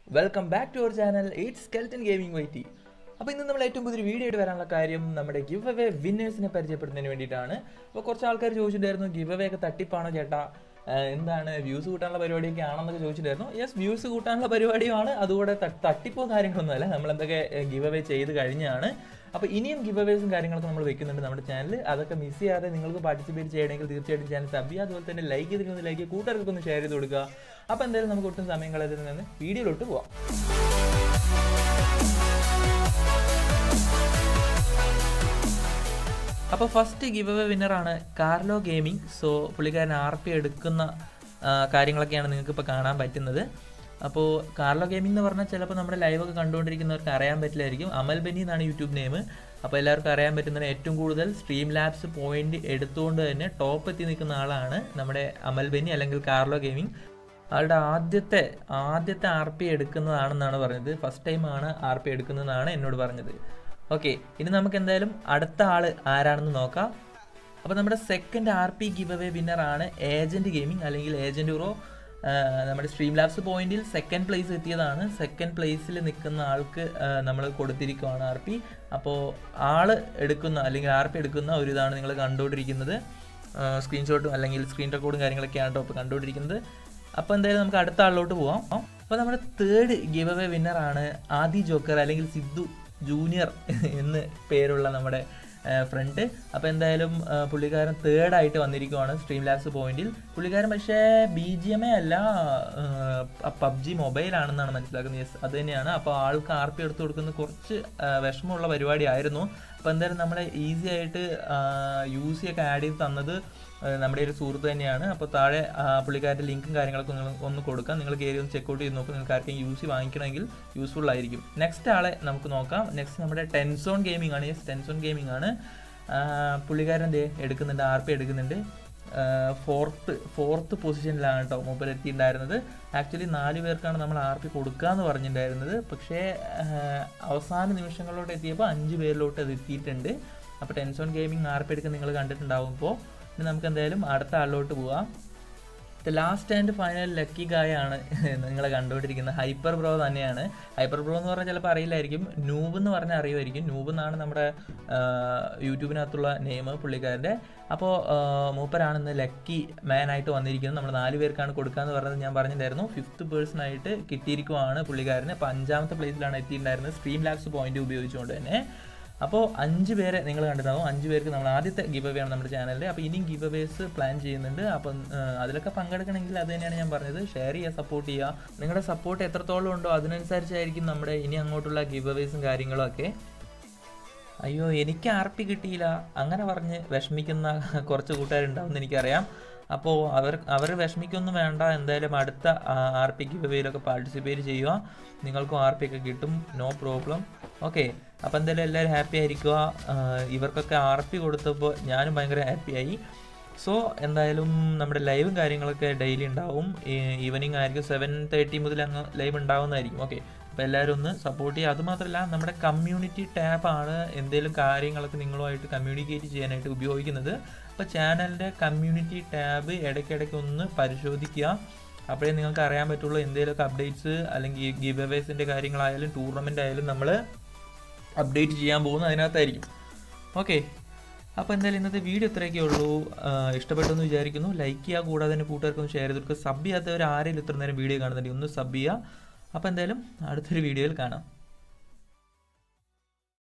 welcome back to our channel Eight Skeleton Gaming YT അപ്പോൾ ഇന്ന് നമ്മൾ ഏറ്റവും പുതിയൊരു വീഡിയോ ആയിട്ട് വരാനുള്ള കാര്യം നമ്മുടെ ഗിവ് അവേ വിന്നേഴ്സിനെ പരിചയപ്പെടുന്നതിന് വേണ്ടിയിട്ടാണ് അപ്പോൾ കുറച്ച് ആൾക്കാർ ചോദിച്ചിട്ടുണ്ടായിരുന്നു ഗിവ് അവേ ഒക്കെ തട്ടിപ്പാണോ ചേട്ടാ ആഹ് എന്താണ് വ്യൂസ് കൂട്ടാനുള്ള പരിപാടിയൊക്കെ ആണെന്നൊക്കെ ചോദിച്ചിട്ടായിരുന്നു യെസ് വ്യൂസ് കൂട്ടാനുള്ള പരിപാടിയുമാണ് അതുകൂടെ ത- തട്ടിപ്പോ കാര്യങ്ങളൊന്നുമല്ല നമ്മൾ എന്തൊക്കെ ഗിവ് അവേ ചെയ്ത് കഴിഞ്ഞാണ് അപ്പോൾ ഇനിയും ഗിവ് അവേസും കാര്യങ്ങളൊക്കെ നമ്മൾ വെക്കുന്നുണ്ട് നമ്മുടെ ചാനൽ അതൊക്കെ മിസ് ചെയ്യാതെ നിങ്ങൾക്ക് പാർട്ടിസിപ്പേറ്റ് ചെയ്യണമെങ്കിൽ തീർച്ചയായിട്ടും ചാനൽ സബ് ചെയ്യുക അതുപോലെ തന്നെ ലൈക്ക് ചെയ്തിരിക്കുന്ന ലൈക്ക് കൂട്ടുകാർക്കൊക്കെ ഒന്ന് ഷെയർ ചെയ്ത് കൊടുക്കുക അപ്പോൾ എന്തായാലും നമുക്ക് ഒട്ടും സമയം കളയാതെ നിന്ന് വീഡിയോയിലോട്ട് പോവാം അപ്പോൾ ഫസ്റ്റ് ഗിവ് അവേ വിന്നറാണ് കാർലോ ഗെയിമിംഗ് സോ പുള്ളിക്കാരൻ ആർ പി എടുക്കുന്ന ആ, കാര്യങ്ങളൊക്കെയാണ് നിങ്ങൾക്ക് ഇപ്പോൾ കാണാൻ പറ്റുന്നത് അപ്പോൾ കാർലോ ഗെയിമിംഗ് എന്ന് പറഞ്ഞാൽ ചിലപ്പോൾ നമ്മുടെ ലൈവൊക്കെ കണ്ടുകൊണ്ടിരിക്കുന്നവർക്ക് അറിയാൻ പറ്റില്ലായിരിക്കും അമൽ ബനി എന്നാണ് യൂട്യൂബ് നെയിം അപ്പോൾ എല്ലാവർക്കും അറിയാൻ പറ്റുന്നത് ഏറ്റവും കൂടുതൽ സ്ട്രീം ലാബ്സ് പോയിന്റ് എടുത്തുകൊണ്ട് തന്നെ ടോപ്പ് എത്തി നിൽക്കുന്ന ആളാണ് നമ്മുടെ അമൽ ബനി അല്ലെങ്കിൽ കാർലോ ഗെയിമിംഗ് ആളുടെ ആദ്യത്തെ ആദ്യത്തെ ആർ പി എടുക്കുന്നതാണെന്നാണ് പറഞ്ഞത് ഫസ്റ്റ് ടൈമാണ് ആർ പി എടുക്കുന്നതെന്നാണ് എന്നോട് പറഞ്ഞത് ഓക്കെ ഇനി നമുക്ക് എന്തായാലും അടുത്ത ആള് ആരാണെന്ന് നോക്കാം അപ്പോൾ നമ്മുടെ second R P giveaway winner ആണ് ഏജന്റ് ഗെയിമിംഗ് അല്ലെങ്കിൽ ഏജന്റ് യൂറോ നമ്മുടെ സ്ട്രീം ലാബ്സ് പോയിന്റിൽ സെക്കൻഡ് പ്ലേസ് എത്തിയതാണ് സെക്കൻഡ് പ്ലേസിൽ നിൽക്കുന്ന ആൾക്ക് നമ്മൾ കൊടുത്തിരിക്കുകയാണ് ആർ പി അപ്പോൾ ആള് എടുക്കുന്ന അല്ലെങ്കിൽ ആർ പി എടുക്കുന്ന ഒരു ഇതാണ് നിങ്ങൾ കണ്ടുകൊണ്ടിരിക്കുന്നത് സ്ക്രീൻഷോട്ടും അല്ലെങ്കിൽ സ്ക്രീൻ റെക്കോർഡും കാര്യങ്ങളൊക്കെയാണ് കേട്ടോ ഇപ്പോൾ കണ്ടുകൊണ്ടിരിക്കുന്നത് അപ്പോൾ എന്തായാലും നമുക്ക് അടുത്ത ആളിലോട്ട് പോവാം അപ്പോൾ നമ്മുടെ തേർഡ് ഗിവ് അവേ വിന്നറാണ് ആദി ജോക്കർ അല്ലെങ്കിൽ സിദ്ധു ജൂനിയർ എന്ന് പേരുള്ള നമ്മുടെ ഫ്രണ്ട് അപ്പോൾ എന്തായാലും ആ, പുള്ളിക്കാരൻ തേർഡായിട്ട് വന്നിരിക്കുവാണ് സ്ട്രീം ലാബ്സ് പോയിന്റിൽ പുള്ളിക്കാരൻ പക്ഷേ ബി ജി എം എ അല്ല പബ്ജി മൊബൈലാണെന്നാണ് മനസ്സിലാക്കുന്നത് യെസ് അത് തന്നെയാണ് അപ്പോൾ ആൾക്ക് ആർ പി എടുത്തു കൊടുക്കുന്ന കുറച്ച് ആ, വിഷമമുള്ള പരിപാടിയായിരുന്നു അപ്പോൾ എന്തായാലും നമ്മളെ ഈസി ആയിട്ട് യു സി ഒക്കെ ആഡ് ചെയ്ത് തന്നത് ആ, നമ്മുടെ ഒരു സുഹൃത്ത് തന്നെയാണ് അപ്പോൾ താഴെ ആ, പുള്ളിക്കാരുടെ ലിങ്കും കാര്യങ്ങളൊക്കെ നിങ്ങൾ ഒന്ന് കൊടുക്കാം നിങ്ങൾ കയറി ഒന്ന് ചെക്ക് ഔട്ട് ചെയ്ത് നോക്കും നിങ്ങൾക്ക് ആർക്കെങ്കിലും യു സി വാങ്ങിക്കണമെങ്കിൽ യൂസ്ഫുൾ ആയിരിക്കും നെക്സ്റ്റ് ആളെ നമുക്ക് നോക്കാം നെക്സ്റ്റ് നമ്മുടെ ടെൻസോൺ ഗെയിമിംഗ് ആണ് യെസ് ടെൻസോൺ ഗെയിമിംഗ് ആണ് ആ, പുള്ളിക്കാരൻ ദേ എടുക്കുന്നുണ്ട് ആർ പി എടുക്കുന്നുണ്ട് ഫോർത്ത് ഫോർത്ത് പൊസിഷനിലാണ് കേട്ടോ മൂപ്പർ എത്തിയിട്ടുണ്ടായിരുന്നത് ആക്ച്വലി നാല് പേർക്കാണ് നമ്മൾ ആർ പി കൊടുക്കുക എന്ന് പറഞ്ഞിട്ടുണ്ടായിരുന്നത് പക്ഷേ ആ, അവസാന നിമിഷങ്ങളിലോട്ട് എത്തിയപ്പോൾ അഞ്ച് പേരിലോട്ട് അത് എത്തിയിട്ടുണ്ട് അപ്പോൾ ടെൻസോൺ ഗെയിമിംഗ് ആർ പി എടുക്കാൻ നിങ്ങൾ കണ്ടിട്ടുണ്ടാവും ഇപ്പോൾ ഇനി നമുക്ക് എന്തായാലും അടുത്ത ആളിലോട്ട് പോവാം the last and final lucky guy ആണ് നിങ്ങൾ കണ്ടുകൊണ്ടിരിക്കുന്നത് ഹൈപ്പർ ബ്രോ തന്നെയാണ് ഹൈപ്പർ ബ്രോ എന്ന് പറഞ്ഞാൽ ചിലപ്പോൾ അറിയില്ലായിരിക്കും നൂബ് എന്ന് പറഞ്ഞാൽ അറിയുമായിരിക്കും നൂബ് എന്നാണ് നമ്മുടെ ആ, യൂട്യൂബിനകത്തുള്ള നെയിം പുള്ളിക്കാരൻ്റെ അപ്പോൾ മൂപ്പരാണ് ഇന്ന് ലക്കി മാൻ ആയിട്ട് വന്നിരിക്കുന്നത് നമ്മൾ നാല് പേർക്കാണ് കൊടുക്കാന്ന് പറഞ്ഞത് ഞാൻ പറഞ്ഞിട്ടുണ്ടായിരുന്നു ഫിഫ്ത്ത് പേഴ്സൺ ആയിട്ട് കിട്ടിയിരിക്കുവാണ് പുള്ളിക്കാരന് അപ്പോൾ അഞ്ചാമത്തെ പ്ലേസിലാണ് എത്തിയിട്ടുണ്ടായിരുന്നത് സ്ട്രീം ലാക്സ് പോയിന്റ് ഉപയോഗിച്ചുകൊണ്ട് തന്നെ അപ്പോൾ അഞ്ച് പേരെ നിങ്ങൾ കണ്ടിട്ടുണ്ടാവും അഞ്ച് പേർക്ക് നമ്മൾ ആദ്യത്തെ ഗിവ് അവേ ആണ് നമ്മുടെ ചാനലിൽ അപ്പോൾ ഇനിയും ഗിവ് അവേസ് പ്ലാൻ ചെയ്യുന്നുണ്ട് അപ്പം ആ, അതിലൊക്കെ പങ്കെടുക്കണമെങ്കിൽ അത് തന്നെയാണ് ഞാൻ പറഞ്ഞത് ഷെയർ ചെയ്യുക സപ്പോർട്ട് ചെയ്യുക നിങ്ങളുടെ സപ്പോർട്ട് എത്രത്തോളം ഉണ്ടോ അതിനനുസരിച്ചായിരിക്കും നമ്മുടെ ഇനി അങ്ങോട്ടുള്ള ഗിവ് അവേസും കാര്യങ്ങളും ഒക്കെ അയ്യോ എനിക്ക് ആർ പി കിട്ടിയില്ല അങ്ങനെ പറഞ്ഞ് വിഷമിക്കുന്ന കുറച്ച് കൂട്ടുകാരുണ്ടാവും എന്ന് എനിക്കറിയാം അപ്പോൾ അവർ അവർ വിഷമിക്കൊന്നും വേണ്ട എന്തായാലും അടുത്ത ആർ പി ഗിവയിലൊക്കെ പാർട്ടിസിപ്പേറ്റ് ചെയ്യുക നിങ്ങൾക്കും ആർ പി ഒക്കെ കിട്ടും നോ പ്രോബ്ലം ഓക്കെ അപ്പോൾ എന്തായാലും എല്ലാവരും ഹാപ്പി ആയിരിക്കുക ആ, ഇവർക്കൊക്കെ ആർ പി കൊടുത്തപ്പോൾ ഞാനും ഭയങ്കര ഹാപ്പിയായി സോ എന്തായാലും നമ്മുടെ ലൈവും കാര്യങ്ങളൊക്കെ ഡെയിലി ഉണ്ടാവും ഈവനിങ് ആയിരിക്കും സെവൻ തേർട്ടി മുതൽ അങ്ങ് ലൈവ് ഉണ്ടാവുന്നതായിരിക്കും ഓക്കെ അപ്പോൾ എല്ലാവരും ഒന്ന് സപ്പോർട്ട് ചെയ്യുക അതുമാത്രമല്ല നമ്മുടെ കമ്മ്യൂണിറ്റി ടാബാണ് എന്തെങ്കിലും കാര്യങ്ങളൊക്കെ നിങ്ങളുമായിട്ട് കമ്മ്യൂണിക്കേറ്റ് ചെയ്യാനായിട്ട് ഉപയോഗിക്കുന്നത് അപ്പോൾ ചാനലിൻ്റെ കമ്മ്യൂണിറ്റി ടാബ് ഇടയ്ക്കിടയ്ക്ക് ഒന്ന് പരിശോധിക്കുക അപ്പോഴേ നിങ്ങൾക്ക് അറിയാൻ പറ്റുള്ളൂ എന്തെങ്കിലുമൊക്കെ അപ്ഡേറ്റ്സ് അല്ലെങ്കിൽ ഗിവ് അവേസിൻ്റെ കാര്യങ്ങളായാലും ടൂർണമെൻ്റ് ആയാലും നമ്മൾ അപ്ഡേറ്റ് ചെയ്യാൻ പോകുന്നത് അതിനകത്തായിരിക്കും ഓക്കെ അപ്പോൾ എന്തായാലും ഇന്നത്തെ വീഡിയോ ഇത്രയൊക്കെ ഉള്ളൂ ആഹ് ഇഷ്ടപ്പെട്ടെന്ന് വിചാരിക്കുന്നു ലൈക്ക് ചെയ്യുക കൂടാതെ തന്നെ കൂട്ടുകാർക്കൊന്ന് ഷെയർ ചെയ്ത് കൊടുക്കുക സബ് ചെയ്യാത്തവർ ആരെങ്കിലും ഇത്ര നേരം വീഡിയോ കാണുന്നുണ്ടെങ്കിൽ ഒന്ന് സബ് ചെയ്യുക അപ്പോൾ എന്തായാലും അടുത്തൊരു വീഡിയോയിൽ കാണാം